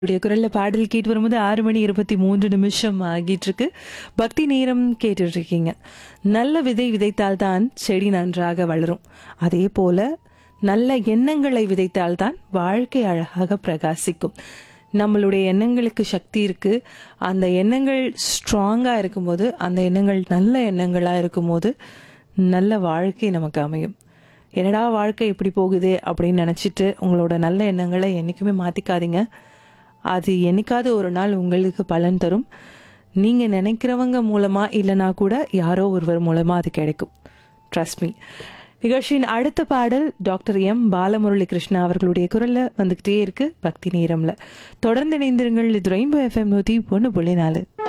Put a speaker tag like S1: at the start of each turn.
S1: உடைய குரல்ல பாடல் கேட்டு வரும்போது ஆறு மணி இருபத்தி மூன்று நிமிஷம் ஆகிட்டு இருக்கு பக்தி நேரம் கேட்டுட்டு இருக்கீங்க நல்ல விதை விதைத்தால்தான் செடி நன்றாக வளரும் அதே போல நல்ல எண்ணங்களை விதைத்தால்தான் வாழ்க்கை அழகாக பிரகாசிக்கும் நம்மளுடைய எண்ணங்களுக்கு சக்தி இருக்கு அந்த எண்ணங்கள் ஸ்ட்ராங்கா இருக்கும்போது அந்த எண்ணங்கள் நல்ல எண்ணங்களா இருக்கும்போது நல்ல வாழ்க்கை நமக்கு அமையும் என்னடா வாழ்க்கை இப்படி போகுது அப்படின்னு நினச்சிட்டு உங்களோட நல்ல எண்ணங்களை என்றைக்குமே மாற்றிக்காதீங்க அது என்னைக்காவது ஒரு நாள் உங்களுக்கு பலன் தரும் நீங்கள் நினைக்கிறவங்க மூலமாக இல்லைனா கூட யாரோ ஒருவர் மூலமாக அது கிடைக்கும் ட்ரஸ்ட் மீ நிகழ்ச்சியின் அடுத்த பாடல் டாக்டர் எம் பாலமுரளி கிருஷ்ணா அவர்களுடைய குரலில் வந்துக்கிட்டே இருக்கு பக்தி நேரம்ல தொடர்ந்து இணைந்திருங்கள் இது ரெயின்போ எஃப்எம் நூற்றி ஒன்று புள்ளி நாலு